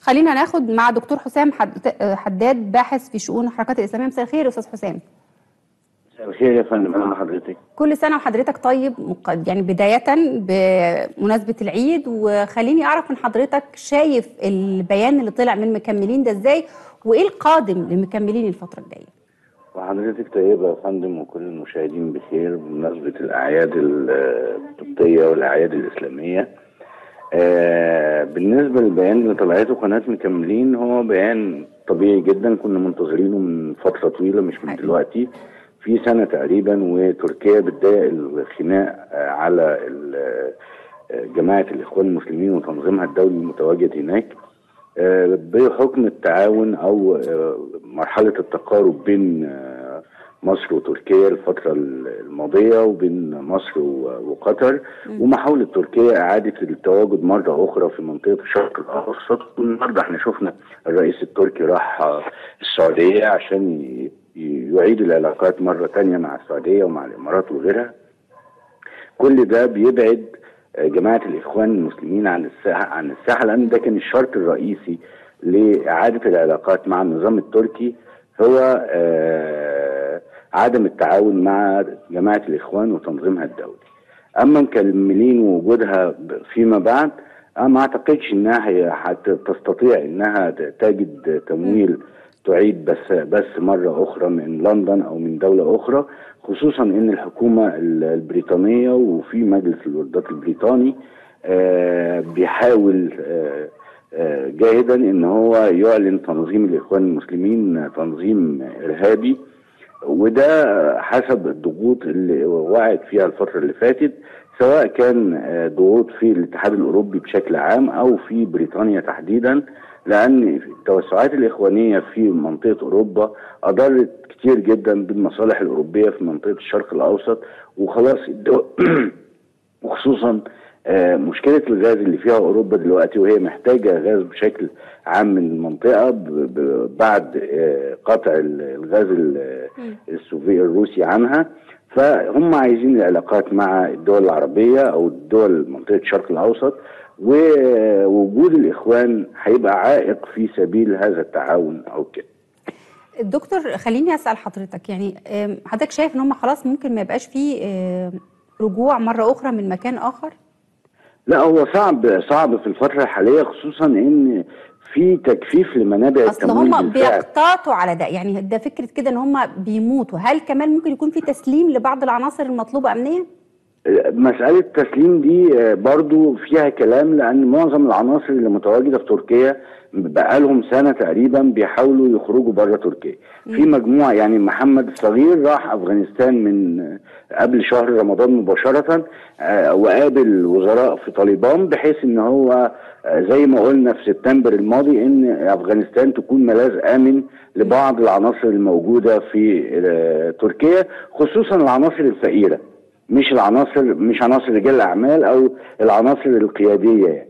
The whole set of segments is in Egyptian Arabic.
خلينا ناخد مع دكتور حسام حد- حداد باحث في شؤون الحركات الاسلاميه مساء الخير يا استاذ حسام مساء الخير يا فندم اهلا حضرتك كل سنه وحضرتك طيب مق- يعني بدايه بمناسبه العيد وخليني اعرف من حضرتك شايف البيان اللي طلع من مكملين ده ازاي وايه القادم لمكملين الفتره الجايه وحضرتك طيبة يا فندم وكل المشاهدين بخير بمناسبة الأعياد القبطية والأعياد الإسلامية آه بالنسبة للبيان اللي طلعته قناة مكملين هو بيان طبيعي جدا كنا منتظرينه من فترة طويلة مش من حقيقي. دلوقتي في سنة تقريبا وتركيا بتضايق الخناق آه، على ال- آه، جماعة الإخوان المسلمين وتنظيمها الدولي المتواجد هناك آه، بحكم التعاون او آه، مرحله التقارب بين آه، مصر وتركيا الفتره الماضيه وبين مصر و- وقطر ومحاوله تركيا اعاده التواجد مره اخرى في منطقه الشرق الاوسط والنهارده احنا شفنا الرئيس التركي راح آه، السعوديه عشان ي- ي- يعيد العلاقات مره ثانيه مع السعوديه ومع الامارات وغيرها كل ده بيبعد آه، جماعة الإخوان المسلمين عن الساحة عن الساحة لأن ده كان الشرط الرئيسي لإعادة العلاقات مع النظام التركي هو آه، عدم التعاون مع جماعة الإخوان وتنظيمها الدولي أما مكملين وجودها ب- فيما بعد أنا ما أعتقدش إنها هي هتستطيع إنها ت- تجد تمويل تعيد بس بس مرة أخرى من لندن أو من دولة أخرى خصوصا إن الحكومة ال- البريطانية وفي مجلس الوردات البريطاني آه، بيحاول آه، آه، جاهدا إن هو يعلن تنظيم الإخوان المسلمين تنظيم إرهابي وده حسب الضغوط اللي وقعت فيها الفترة اللي فاتت سواء كان آه، ضغوط في الاتحاد الأوروبي بشكل عام أو في بريطانيا تحديدا لأن التوسعات الإخوانية في منطقة أوروبا أضرت كتير جدا بالمصالح الأوروبية في منطقة الشرق الأوسط وخلاص الدول وخصوصا آه، مشكلة الغاز اللي فيها أوروبا دلوقتي وهي محتاجة غاز بشكل عام من المنطقة ب- ب- بعد آه، قطع ال- الغاز ال- السوفي الروسي عنها فهم عايزين العلاقات مع الدول العربية أو الدول منطقة الشرق الأوسط ووجود الإخوان هيبقى عائق في سبيل هذا التعاون أو كده دكتور خليني اسال حضرتك يعني آم، حضرتك شايف ان هم خلاص ممكن ما يبقاش فيه آم، رجوع مره اخرى من مكان اخر لا هو صعب صعب في الفترة الحالية خصوصا إن في تجفيف لمنابع اصل التمويل هم بالفعل بيقتاتوا على ده يعني ده فكره كده ان هم بيموتوا هل كمان ممكن يكون في تسليم لبعض العناصر المطلوبه امنيا مسألة التسليم دي آه، برضو فيها كلام لأن معظم العناصر اللي متواجدة في تركيا بقالهم سنة تقريبا بيحاولوا يخرجوا بره تركيا في مجموعة يعني محمد الصغير راح أفغانستان من آه، قبل شهر رمضان مباشرة آه، وقابل وزراء في طالبان بحيث ان هو آه، زي ما قلنا في سبتمبر الماضي ان افغانستان تكون ملاذ امن لبعض العناصر الموجودة في آه، تركيا خصوصا العناصر الفقيرة مش العناصر مش عناصر رجال الاعمال او العناصر القياديه يعني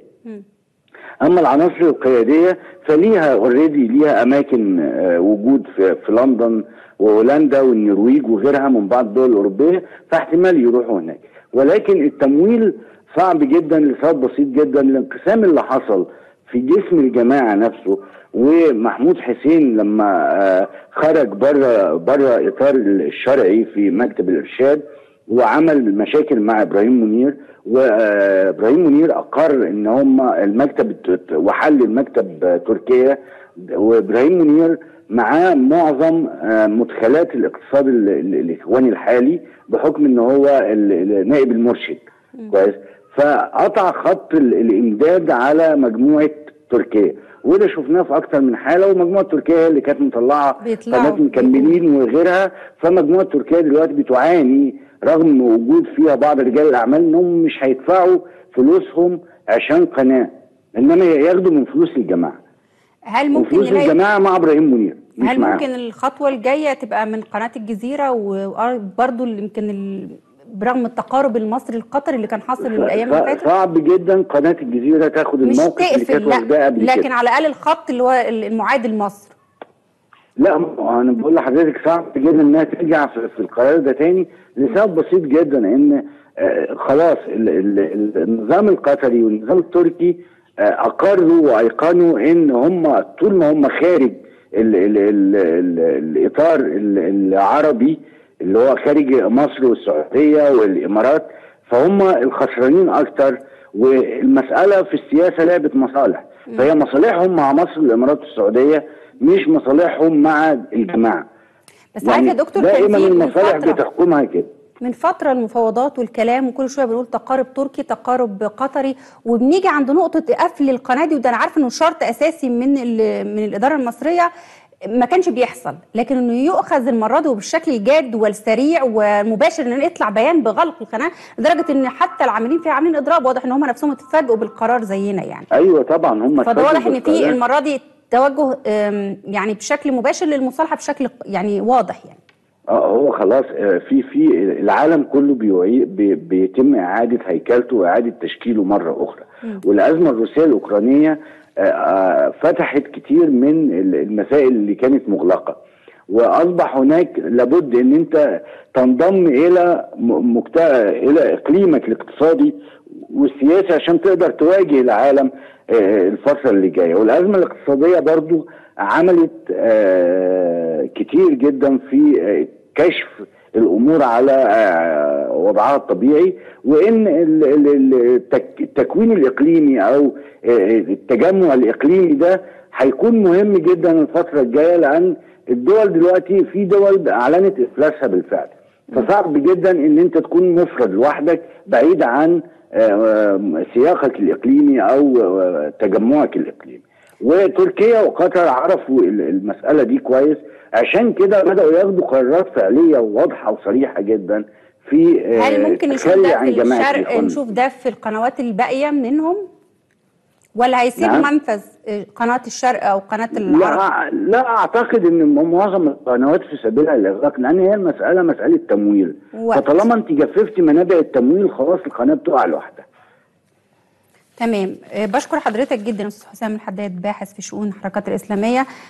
اما العناصر القياديه فليها اوريدي ليها اماكن آه، وجود في, في لندن وهولندا والنرويج وغيرها من بعض الدول الاوروبيه فاحتمال يروحوا هناك ولكن التمويل صعب جدا لسبب بسيط جدا الانقسام اللي حصل في جسم الجماعه نفسه ومحمود حسين لما آه، خرج بره بره اطار الشرعي في مكتب الارشاد وعمل مشاكل مع ابراهيم منير وابراهيم منير اقر ان هم المكتب الت- وحل المكتب آه، تركيا وابراهيم منير معاه معظم آه، مدخلات الاقتصاد ال- ال- الاخواني الحالي بحكم ان هو ال- ال- نائب المرشد كويس فقطع خط ال- الامداد على مجموعه تركيا وده شفناه في اكتر من حاله ومجموعه تركيا هي اللي كانت مطلعه بيطلعوا. قناه مكملين وغيرها فمجموعه تركيا دلوقتي بتعاني رغم وجود فيها بعض رجال الاعمال انهم مش هيدفعوا فلوسهم عشان قناه انما ياخدوا من فلوس الجماعه هل ممكن وفلوس نلاقي الجماعه مع ابراهيم منير مش هل معاهم. ممكن الخطوه الجايه تبقى من قناه الجزيره وبرضه اللي يمكن ال... برغم التقارب المصري القطري اللي كان حاصل الايام اللي ص- فاتت صعب جدا قناه الجزيره تاخد مش الموقف اللي كانت تقفل واخداه لا قبل لكن كده على الاقل الخط اللي هو المعاد لمصر لا ما- انا بقول لحضرتك صعب جدا انها ترجع في, في القرار ده تاني لسبب بسيط جدا ان آه، خلاص ال ال ال النظام القطري والنظام التركي آه، اقروا وايقنوا ان هم طول ما هم خارج ال ال ال ال الاطار ال- العربي اللي هو خارج مصر والسعوديه والامارات فهم الخسرانين اكتر والمساله في السياسه لعبه مصالح فهي مصالحهم مع مصر والامارات والسعوديه مش مصالحهم مع الجماعه بس عارف يا دكتور كان دائما في من المصالح فتره بتحكمها كده من فترة المفاوضات والكلام وكل شوية بنقول تقارب تركي تقارب قطري وبنيجي عند نقطة قفل القناة دي وده أنا عارفة إنه شرط أساسي من ال- من الإدارة المصرية ما كانش بيحصل لكن انه يؤخذ المره دي وبالشكل الجاد والسريع والمباشر ان يطلع بيان بغلق القناه لدرجه ان حتى العاملين فيها عاملين اضراب واضح ان هم نفسهم اتفاجئوا بالقرار زينا يعني ايوه طبعا هم فده اتفاجئوا واضح ان في بالقرار. المره دي توجه أم، يعني بشكل مباشر للمصالحه بشكل يعني واضح يعني اه هو خلاص آه، في في العالم كله بيعيد بي بيتم اعاده هيكلته واعاده تشكيله مره اخرى والازمه الروسيه الاوكرانيه آه، آه، فتحت كتير من ال- المسائل اللي كانت مغلقه واصبح هناك لابد ان انت تنضم الى م- مكت... الى اقليمك الاقتصادي والسياسي عشان تقدر تواجه العالم آه، الفتره اللي جايه والازمه الاقتصاديه برضو عملت آه، كتير جدا في آه، كشف الامور على آه، وضعها الطبيعي وان ال- ال- ال- التك- التكوين الاقليمي او آه، التجمع الاقليمي ده هيكون مهم جدا الفتره الجايه لان الدول دلوقتي في دول اعلنت افلاسها بالفعل فصعب جدا ان انت تكون مفرد لوحدك بعيد عن آه، آه، سياقك الاقليمي او آه، تجمعك الاقليمي وتركيا وقطر عرفوا ال- المساله دي كويس عشان كده بداوا ياخدوا قرارات فعليه وواضحه وصريحه جدا في آه، هل ممكن نشوف التخلي ده عن في جماعة الشرق الإخوان نشوف ده في القنوات الباقيه منهم ولا هيسيبوا نعم. منفذ آه، قناه الشرق او قناه العرب لا لا اعتقد ان معظم القنوات في سبيلها الاغلاق لان هي المساله مساله تمويل وقت. فطالما انت جففتي منابع التمويل خلاص القناه بتقع لوحدها تمام آه، بشكر حضرتك جدا استاذ حسام الحداد باحث في شؤون الحركات الاسلاميه